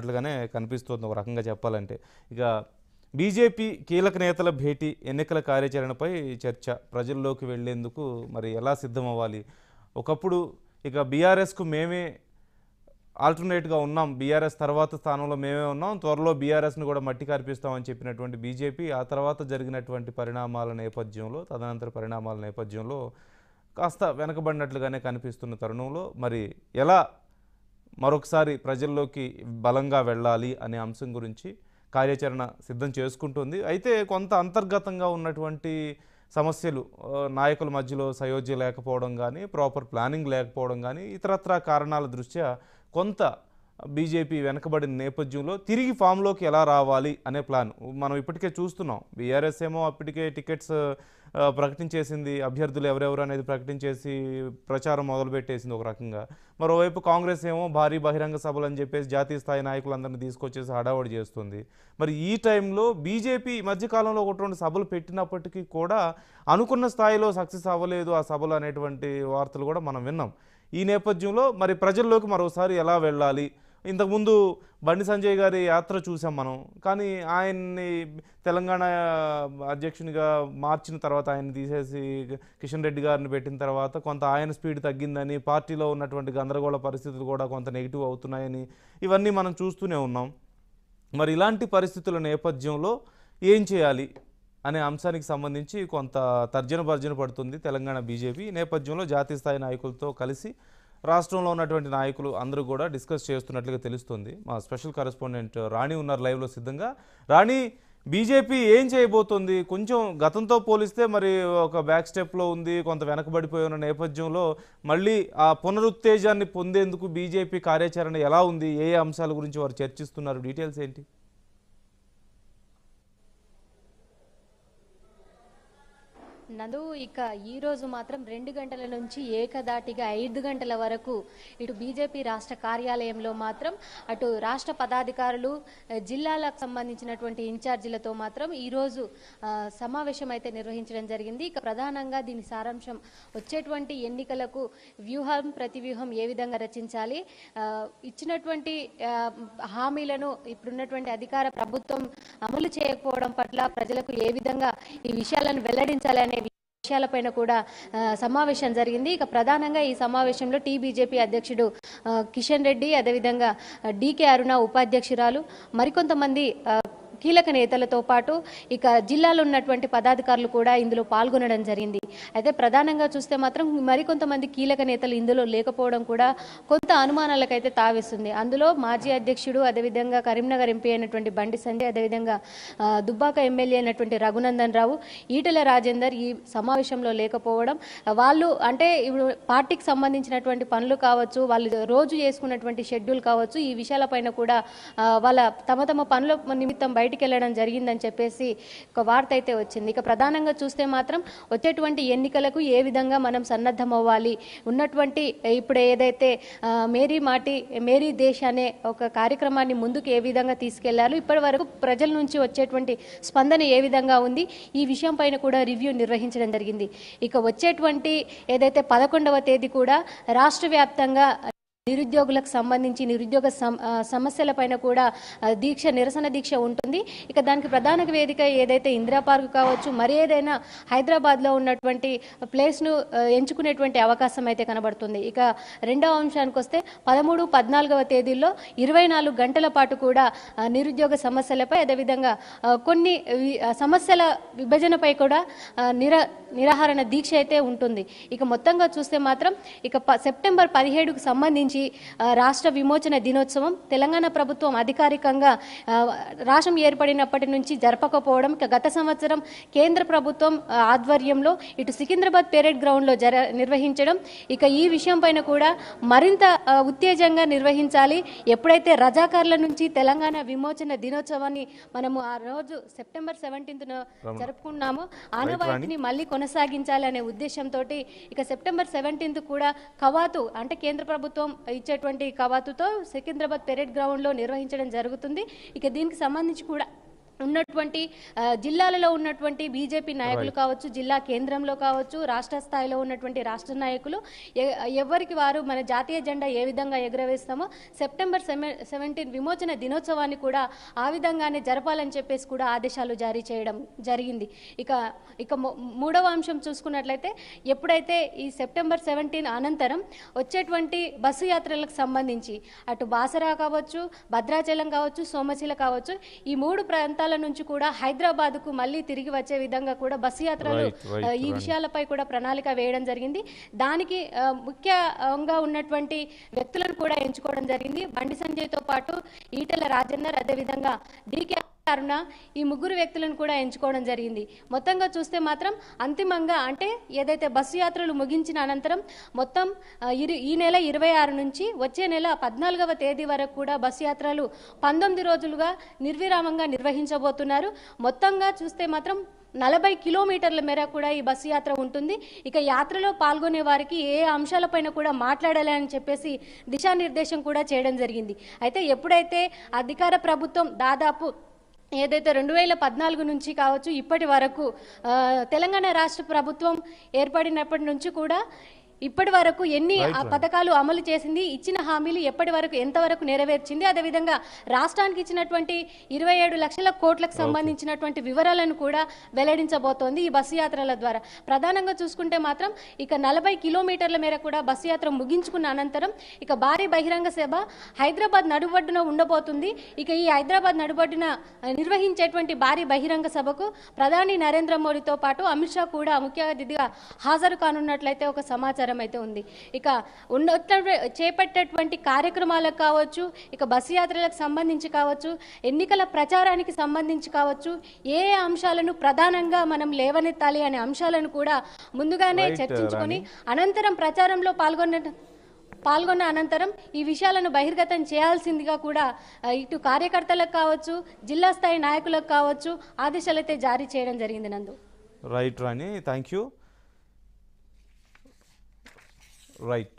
వెనకబడినట్లుగానే కనిపిస్తుంది ఒక రకంగా చెప్పాలంటే ఇక బీజేపీ కీలక నేతల భేటీ ఎన్నికల కార్యాచరణపై చర్చ ప్రజల్లోకి వెళ్లేందుకు మరి ఎలా సిద్ధం అవ్వాలి ఒకప్పుడు ఇక బీఆర్ఎస్కు మేమే ఆల్టర్నేట్గా ఉన్నాం బీఆర్ఎస్ తర్వాత స్థానంలో మేమే ఉన్నాం త్వరలో బీఆర్ఎస్ను కూడా మట్టి కనిపిస్తామని చెప్పినటువంటి బీజేపీ ఆ తర్వాత జరిగినటువంటి పరిణామాల నేపథ్యంలో తదనంతర పరిణామాల నేపథ్యంలో కాస్త వెనకబడినట్లుగానే కనిపిస్తున్న తరుణంలో మరి ఎలా మరొకసారి ప్రజల్లోకి బలంగా వెళ్ళాలి అనే అంశం గురించి కార్యాచరణ సిద్ధం చేసుకుంటుంది అయితే కొంత అంతర్గతంగా ఉన్నటువంటి సమస్యలు ఆ, నాయకుల మధ్యలో సయోధ్య లేకపోవడం కానీ ప్రాపర్ ప్లానింగ్ లేకపోవడం కానీ ఇతరత్రా కారణాల దృష్ట్యా కొంత బీజేపీ వెనకబడిన నేపథ్యంలో తిరిగి ఫామ్లోకి ఎలా రావాలి అనే ప్లాన్ మనం ఇప్పటికే చూస్తున్నాం బీఆర్ఎస్ ఏమో అప్పటికే టికెట్స్ ఆ, ప్రకటించేసింది అభ్యర్థులు ఎవరెవరు అనేది ప్రకటించేసి ప్రచారం మొదలుపెట్టేసింది ఒక రకంగా మరోవైపు కాంగ్రెస్ ఏమో భారీ బహిరంగ సభలు అని చెప్పేసి జాతీయ స్థాయి నాయకులందరినీ తీసుకొచ్చేసి హడావడి చేస్తుంది మరి ఈ టైంలో బీజేపీ ఈ మధ్యకాలంలో ఒకటి రెండు సభలు పెట్టినప్పటికీ కూడా అనుకున్న స్థాయిలో సక్సెస్ అవ్వలేదు ఆ సభలు అనేటువంటి వార్తలు కూడా మనం విన్నాం ఈ నేపథ్యంలో మరి ప్రజల్లోకి మరోసారి ఎలా వెళ్ళాలి ఇంతకుముందు బండి సంజయ్ గారి యాత్ర చూసాం మనం కానీ ఆయన్ని తెలంగాణ అధ్యక్షునిగా మార్చిన తర్వాత ఆయన తీసేసి కిషన్ రెడ్డి గారిని పెట్టిన తర్వాత కొంత ఆయన స్పీడ్ తగ్గిందని పార్టీలో ఉన్నటువంటి గందరగోళ పరిస్థితులు కూడా కొంత నెగిటివ్ అవుతున్నాయని ఇవన్నీ మనం చూస్తూనే ఉన్నాం మరి ఇలాంటి పరిస్థితుల నేపథ్యంలో ఏం చేయాలి అనే అంశానికి సంబంధించి కొంత తర్జన భర్జన పడుతుంది తెలంగాణ బీజేపీ ఈ నేపథ్యంలో జాతీయ స్థాయి నాయకులతో కలిసి రాష్ట్రంలో ఉన్నటువంటి నాయకులు అందరూ కూడా డిస్కస్ చేస్తున్నట్లుగా తెలుస్తుంది మా స్పెషల్ కరెస్పాండెంట్ రాణి ఉన్నారు లైవ్లో సిద్ధంగా రాణి బీజేపీ ఏం చేయబోతోంది కొంచెం గతంతో పోలిస్తే మరి ఒక బ్యాక్ స్టెప్లో ఉంది కొంత వెనకబడిపోయి ఉన్న నేపథ్యంలో మళ్ళీ ఆ పునరుత్తేజాన్ని పొందేందుకు బీజేపీ కార్యాచరణ ఎలా ఉంది ఏ ఏ అంశాల గురించి వారు చర్చిస్తున్నారు డీటెయిల్స్ ఏంటి నందు ఇక ఈ రోజు మాత్రం రెండు గంటల నుంచి ఏకదాటిగా ఐదు గంటల వరకు ఇటు బీజేపీ రాష్ట్ర కార్యాలయంలో మాత్రం అటు రాష్ట్ర పదాధికారులు ఆ, జిల్లాలకు సంబంధించినటువంటి ఇన్ఛార్జీలతో మాత్రం ఈ రోజు ఆ, సమావేశం అయితే నిర్వహించడం జరిగింది ఇక ప్రధానంగా దీని సారాంశం వచ్చేటువంటి ఎన్నికలకు వ్యూహం ప్రతి వ్యూహం ఏ విధంగా రచించాలి ఆ, ఇచ్చినటువంటి ఆ, హామీలను ఇప్పుడున్నటువంటి అధికార ప్రభుత్వం అమలు చేయకపోవడం పట్ల ప్రజలకు ఏ విధంగా ఈ విషయాలను వెల్లడించాలనే విషయాలపైన కూడా ఆ, సమావేశం జరిగింది ఇక ప్రధానంగా ఈ సమావేశంలో టీ బీజేపీ అధ్యక్షుడు ఆ, కిషన్ రెడ్డి అదేవిధంగా ఆ, డీకే అరుణ ఉపాధ్యక్షురాలు మరికొంతమంది ఆ, కీలక నేతలతో పాటు ఇక జిల్లాలో ఉన్నటువంటి పదాధికారులు కూడా ఇందులో పాల్గొనడం జరిగింది అయితే ప్రధానంగా చూస్తే మాత్రం మరికొంతమంది కీలక నేతలు ఇందులో లేకపోవడం కూడా కొంత అనుమానాలకైతే తావిస్తుంది అందులో మాజీ అధ్యక్షుడు అదేవిధంగా కరీంనగర్ ఎంపీ అయినటువంటి బండి సంజయ్ అదేవిధంగా ఆ, దుబ్బాక ఎమ్మెల్యే అయినటువంటి రఘునందన్ రావు ఈటెల రాజేందర్ ఈ సమావేశంలో లేకపోవడం వాళ్ళు అంటే ఇప్పుడు పార్టీకి సంబంధించినటువంటి పనులు కావచ్చు వాళ్ళు రోజు చేసుకున్నటువంటి షెడ్యూల్ కావచ్చు ఈ విషయాలపైన కూడా ఆ, వాళ్ళ తమ తమ పనుల నిమిత్తం బయటికి వెళ్ళడం జరిగిందని చెప్పేసి ఒక వార్త అయితే వచ్చింది ఇక ప్రధానంగా చూస్తే మాత్రం వచ్చేటువంటి ఎన్నికలకు ఏ విధంగా మనం సన్నద్ధం అవ్వాలి ఉన్నటువంటి ఇప్పుడు ఏదైతే ఆ, మేరీ మాటి మేరీ దేశ్ అనే ఒక కార్యక్రమాన్ని ముందుకు ఏ విధంగా తీసుకెళ్లాలో ఇప్పటి వరకు ప్రజల నుంచి వచ్చేటువంటి స్పందన ఏ విధంగా ఉంది ఈ విషయం పైన కూడా రివ్యూ నిర్వహించడం జరిగింది ఇక వచ్చేటువంటి ఏదైతే పదకొండవ తేదీ కూడా రాష్ట్ర వ్యాప్తంగా నిరుద్యోగులకు సంబంధించి నిరుద్యోగ సమ- ఆ, సమస్యలపైన కూడా ఆ, దీక్ష నిరసన దీక్ష ఉంటుంది ఇక దానికి ప్రధాన వేదిక ఏదైతే ఇందిరా పార్క్ కావచ్చు మరి ఏదైనా హైదరాబాద్లో ఉన్నటువంటి ప్లేస్ను ఆ, ఎంచుకునేటువంటి అవకాశం అయితే కనబడుతుంది ఇక రెండవ అంశానికి వస్తే పదమూడు పద్నాలుగవ తేదీల్లో ఇరవై నాలుగు గంటల పాటు కూడా ఆ, నిరుద్యోగ సమస్యలపై అదేవిధంగా ఆ, కొన్ని వి- ఆ, సమస్యల విభజనపై కూడా ఆ, నిర నిరాహరణ దీక్ష అయితే ఉంటుంది ఇక మొత్తంగా చూస్తే మాత్రం ఇక ప- సెప్టెంబర్ పదిహేడుకు సంబంధించి ఆ, రాష్ట్ర విమోచన దినోత్సవం తెలంగాణ ప్రభుత్వం అధికారికంగా ఆ, రాష్ట్రం ఏర్పడినప్పటి నుంచి జరపకపోవడం ఇక గత సంవత్సరం కేంద్ర ప్రభుత్వం ఆ, ఆధ్వర్యంలో ఇటు సికింద్రాబాద్ పెరేడ్ గ్రౌండ్లో జర నిర్వహించడం ఇక ఈ విషయం పైన కూడా మరింత ఆ, ఉత్తేజంగా నిర్వహించాలి ఎప్పుడైతే రజాకార్ల నుంచి తెలంగాణ విమోచన దినోత్సవాన్ని మనము ఆ రోజు సెప్టెంబర్ సెవెంటీన్త్న జరుపుకున్నామో ఆనవాయితీని మళ్ళీ కొనసాగించాలి అనే ఉద్దేశంతో ఇక సెప్టెంబర్ సెవెంటీన్త్ కూడా కవాతు అంటే కేంద్ర ప్రభుత్వం ఇచ్చేటువంటి కవాతుతో సికింద్రాబాద్ పెరేడ్ గ్రౌండ్లో నిర్వహించడం జరుగుతుంది ఇక దీనికి సంబంధించి కూడా ఉన్నటువంటి ఆ, జిల్లాలలో ఉన్నటువంటి బీజేపీ నాయకులు కావచ్చు జిల్లా కేంద్రంలో కావచ్చు రాష్ట్ర స్థాయిలో ఉన్నటువంటి రాష్ట్ర నాయకులు ఎ- ఎవరికి వారు మన జాతీయ జెండా ఏ విధంగా ఎగురవేస్తామో సెప్టెంబర్ సెవెంటీన్ విమోచన దినోత్సవాన్ని కూడా ఆ విధంగానే జరపాలని చెప్పేసి కూడా ఆదేశాలు జారీ చేయడం జరిగింది ఇక ఇక మూ- మూడవ అంశం చూసుకున్నట్లయితే ఎప్పుడైతే ఈ సెప్టెంబర్ సెవెంటీన్ అనంతరం వచ్చేటువంటి బస్సు యాత్రలకు సంబంధించి అటు బాసరా కావచ్చు భద్రాచలం కావచ్చు సోమశిల కావచ్చు ఈ మూడు ప్రాంతాల నుంచి కూడా హైదరాబాద్కు మళ్ళీ తిరిగి వచ్చే విధంగా కూడా బస్సు యాత్రలు Right, right, ఆ, ఈ right. విషయాలపై కూడా ప్రణాళిక వేయడం జరిగింది దానికి ఆ, ముఖ్యంగా ఉన్నటువంటి వ్యక్తులను కూడా ఎంచుకోవడం జరిగింది బండి సంజయ్తో పాటు ఈటెల రాజేందర్ అదేవిధంగా డికే అరుణ ఈ ముగ్గురు వ్యక్తులను కూడా ఎంచుకోవడం జరిగింది మొత్తంగా చూస్తే మాత్రం అంతిమంగా అంటే ఏదైతే బస్సు యాత్రలు ముగించిన అనంతరం మొత్తం ఆ, ఇరు- ఈ నెల ఇరవై ఆరు నుంచి వచ్చే నెల పద్నాలుగవ తేదీ వరకు కూడా బస్సు యాత్రలు పంతొమ్మిది రోజులుగా నిర్విరామంగా నిర్వహించబోతున్నారు మొత్తంగా చూస్తే మాత్రం నలభై కిలోమీటర్ల మేర కూడా ఈ బస్సు యాత్ర ఉంటుంది ఇక యాత్రలో పాల్గొనే వారికి ఏ అంశాలపైన కూడా మాట్లాడాలి అని చెప్పేసి దిశానిర్దేశం కూడా చేయడం జరిగింది అయితే ఎప్పుడైతే అధికార ప్రభుత్వం దాదాపు ఏదైతే రెండు వేల పద్నాలుగు నుంచి కావచ్చు ఇప్పటి వరకు ఆ, తెలంగాణ రాష్ట్ర ప్రభుత్వం ఏర్పడినప్పటి నుంచి కూడా ఇప్పటి వరకు ఎన్ని Right, ఆ right. పథకాలు అమలు చేసింది ఇచ్చిన హామీలు ఎప్పటి వరకు ఎంతవరకు నెరవేర్చింది అదేవిధంగా రాష్ట్రానికి ఇచ్చినటువంటి ఇరవై ఏడు లక్షల కోట్లకు సంబంధించినటువంటి వివరాలను కూడా వెల్లడించబోతోంది ఈ బస్సు యాత్రల ద్వారా ప్రధానంగా చూసుకుంటే మాత్రం ఇక నలభై కిలోమీటర్ల మేర కూడా బస్సు యాత్ర ముగించుకున్న అనంతరం ఇక భారీ బహిరంగ సభ హైదరాబాద్ నడుబొడ్డున ఉండబోతుంది ఇక ఈ హైదరాబాద్ నడుబొడ్డున ఆ, నిర్వహించేటువంటి భారీ బహిరంగ సభకు ప్రధాని నరేంద్ర మోడీతో పాటు అమిత్ షా కూడా ముఖ్య అతిథిగా హాజరు కానున్నట్లయితే ఒక సమాచారం అయితే ఉంది ఇక ఉన్న చేపట్టేటువంటి కార్యక్రమాలకు కావచ్చు ఇక బస్సు యాత్రలకు సంబంధించి కావచ్చు ఎన్నికల ప్రచారానికి సంబంధించి కావచ్చు ఏ ఏ అంశాలను ప్రధానంగా మనం లేవనెత్తాలి అనే అంశాలను కూడా ముందుగానే Right, చర్చించుకొని అనంతరం ప్రచారంలో పాల్గొన్న పాల్గొన్న అనంతరం ఈ విషయాలను బహిర్గతం చేయాల్సిందిగా కూడా ఆ, ఇటు కార్యకర్తలకు కావచ్చు జిల్లా స్థాయి నాయకులకు కావచ్చు ఆదేశాలు అయితే జారీ చేయడం జరిగింది నందు right Rani thank you right